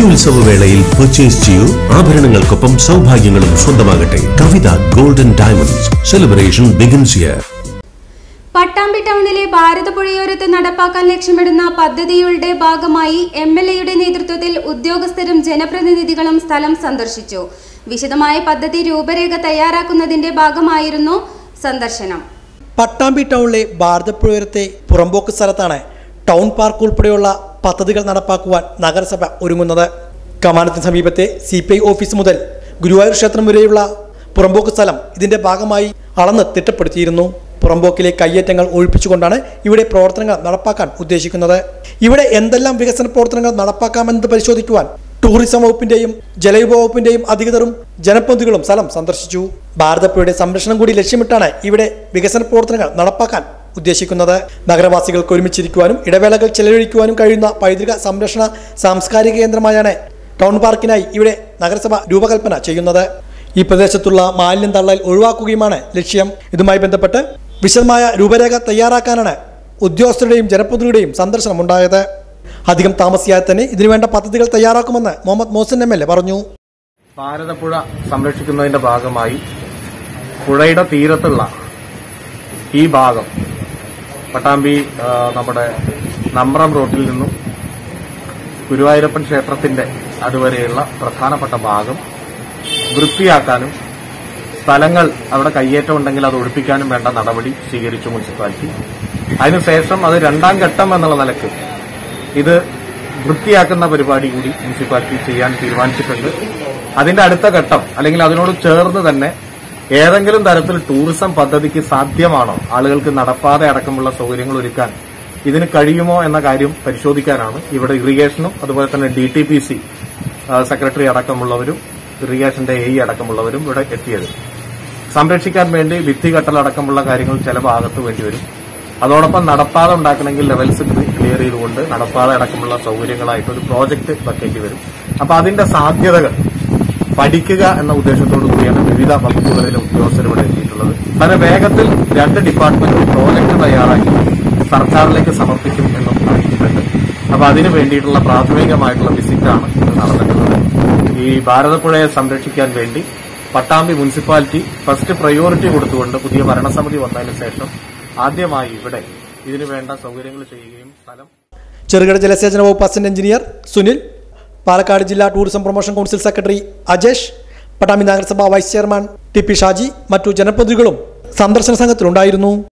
ഉത്സവ വേളയിൽ പർച്ചേസ് ചെയ്യൂ ആഭരണങ്ങൾക്കൊപ്പം സൗഭാഗ്യങ്ങളും സ്വന്തമാകട്ടെ Kavitha golden diamonds celebration begins here Pattambi ടൗണിലെ ഭാരതപ്പുഴയോരത്ത് നടപ്പാക്കാൻ ലക്ഷ്യമിടുന്ന പദ്ധതിയുടെ ഭാഗമായി എം എൽ എയുടെ നേതൃത്വത്തിൽ ഉദ്യോഗസ്ഥരും ജനപ്രതിനിധികളും സ്ഥലം സന്ദർശിച്ചു വിശദമായ പദ്ധതി രൂപരേഖ തയ്യാറാക്കുന്നതിന്റെ ഭാഗമായിരുന്നു സന്ദർശനം പട്ടാമ്പി ടൗണിലെ ഭാരതപ്പുഴത്തെ പുറമ്പോക്ക് സ്ഥലത്താണ് ടൗൺ പാർക്ക് ഉൾപ്പെടെയുള്ള പദ്ധതികൾ നടപ്പാക്കുവാൻ നഗരസഭ ഒരുങ്ങുന്നത് കമാനത്തിന് സമീപത്തെ സി പി ഐ ഓഫീസ് മുതൽ ഗുരുവായൂർ ക്ഷേത്രം വരെയുള്ള പുറമ്പോക്ക് സ്ഥലം ഇതിന്റെ ഭാഗമായി അളന്ന് തിട്ടപ്പെടുത്തിയിരുന്നു പുറമ്പോക്കിലെ കയ്യേറ്റങ്ങൾ ഒഴിപ്പിച്ചുകൊണ്ടാണ് ഇവിടെ പ്രവർത്തനങ്ങൾ നടപ്പാക്കാൻ ഉദ്ദേശിക്കുന്നത് ഇവിടെ എന്തെല്ലാം വികസന പ്രവർത്തനങ്ങൾ നടപ്പാക്കാമെന്നത് പരിശോധിക്കുവാൻ ടൂറിസം വകുപ്പിന്റെയും ജലവിഭവ വകുപ്പിന്റെയും അധികൃതരും ജനപ്രതിനിധികളും സ്ഥലം സന്ദർശിച്ചു ഭാരതപ്പുഴയുടെ സംരക്ഷണം കൂടി ലക്ഷ്യമിട്ടാണ് ഇവിടെ വികസന പ്രവർത്തനങ്ങൾ നടപ്പാക്കാൻ ഉദ്ദേശിക്കുന്നത് നഗരവാസികൾക്ക് ഒരുമിച്ചിരിക്കുവാനും ഇടവേളകൾ ചെലവഴിക്കുവാനും കഴിയുന്ന പൈതൃക സംരക്ഷണ സാംസ്കാരിക കേന്ദ്രമായാണ് ടൗൺ പാർക്കിനായി ഇവിടെ നഗരസഭ രൂപകൽപ്പന ചെയ്യുന്നത് ഈ പ്രദേശത്തുള്ള മാലിന്യം തള്ളൽ ഒഴിവാക്കുകയുമാണ് ലക്ഷ്യം ഇതുമായി ബന്ധപ്പെട്ട് വിശദമായ രൂപരേഖ തയ്യാറാക്കാനാണ് ഉദ്യോഗസ്ഥരുടെയും ജനപ്രതിനിധിയുടെയും സന്ദർശനം ഉണ്ടായത് അധികം താമസിയാതെ തന്നെ ഇതിനുവേണ്ട പദ്ധതികൾ തയ്യാറാക്കുമെന്ന് Muhammad Mohsin M L A പറഞ്ഞു ഭാരതപ്പുഴ സംരക്ഷിക്കുന്നതിന്റെ ഭാഗമായി പുഴയുടെ തീരത്തുള്ള ഈ ഭാഗം പട്ടാമ്പി ആ, നമ്മുടെ നമ്പ്രം റോട്ടിൽ നിന്നും ഗുരുവായൂരപ്പൻ ക്ഷേത്രത്തിന്റെ അതുവരെയുള്ള പ്രധാനപ്പെട്ട ഭാഗം വൃത്തിയാക്കാനും സ്ഥലങ്ങൾ അവിടെ കയ്യേറ്റം ഉണ്ടെങ്കിൽ അത് ഒഴിപ്പിക്കാനും വേണ്ട നടപടി സ്വീകരിച്ചു മുനിസിപ്പാലിറ്റി അതിനുശേഷം അത് രണ്ടാം ഘട്ടം എന്നുള്ള നിലക്ക് ഇത് വൃത്തിയാക്കുന്ന പരിപാടി കൂടി മുനിസിപ്പാലിറ്റി ചെയ്യാൻ തീരുമാനിച്ചിട്ടുണ്ട് അതിന്റെ അടുത്ത ഘട്ടം അല്ലെങ്കിൽ അതിനോട് ചേർന്ന് തന്നെ ഏതെങ്കിലും തരത്തിൽ ടൂറിസം പദ്ധതിക്ക് സാധ്യമാണോ ആളുകൾക്ക് നടപ്പാത അടക്കമുള്ള സൗകര്യങ്ങൾ ഒരുക്കാൻ ഇതിന് കഴിയുമോ എന്ന കാര്യം പരിശോധിക്കാനാണ് ഇവിടെ ഇറിഗേഷനും അതുപോലെ തന്നെ D T P C secretary അടക്കമുള്ളവരും ഇറിഗേഷന്റെ എ അടക്കമുള്ളവരും ഇവിടെ എത്തിയത് സംരക്ഷിക്കാൻ വേണ്ടി ഭിത്തി കെട്ടലടക്കമുള്ള കാര്യങ്ങൾ ചില ഭാഗത്ത് വേണ്ടിവരും അതോടൊപ്പം നടപ്പാത ഉണ്ടാക്കണമെങ്കിൽ ലെവൽസ് ക്ലിയർ ചെയ്തുകൊണ്ട് നടപ്പാത അടക്കമുള്ള സൗകര്യങ്ങളായിട്ട് ഒരു പ്രോജക്റ്റ് വെക്കേണ്ടി വരും അപ്പൊ അതിന്റെ സാധ്യതകൾ പഠിക്കുക എന്ന ഉദ്ദേശത്തോടു കൂടിയാണ് വിവിധ വകുപ്പുകളിലെ ഉദ്യോഗസ്ഥർ ഇവിടെ എത്തിയിട്ടുള്ളത് വളരെ വേഗത്തിൽ രണ്ട് ഡിപ്പാർട്ട്മെന്റും പ്രോജക്ട് തയ്യാറാക്കി സർക്കാരിലേക്ക് സമർപ്പിക്കും എന്നും അറിയിച്ചിട്ടുണ്ട് അപ്പൊ അതിനു വേണ്ടിയിട്ടുള്ള പ്രാഥമികമായിട്ടുള്ള വിസിറ്റാണ് ഇത് നടന്നിട്ടുള്ളത് ഈ ഭാരതപ്പുഴയെ സംരക്ഷിക്കാൻ വേണ്ടി പട്ടാമ്പി മുനിസിപ്പാലിറ്റി ഫസ്റ്റ് പ്രയോറിറ്റി കൊടുത്തുകൊണ്ട് പുതിയ ഭരണസമിതി വന്നതിന് ശേഷം ആദ്യമായി ഇവിടെ ഇതിനു വേണ്ട സൗകര്യങ്ങൾ ചെയ്യുകയും സ്ഥലം ചെറുകിട ജലസേചന വകുപ്പ് അസിസ്റ്റന്റ് എഞ്ചിനീയർ സുനിൽ പാലക്കാട് ജില്ലാ tourism promotion council secretary Ajesh Pattambi നഗരസഭ vice chairman T P Shaji മറ്റു ജനപ്രതിനിധികളും സന്ദർശന സംഘത്തിലുണ്ടായിരുന്നു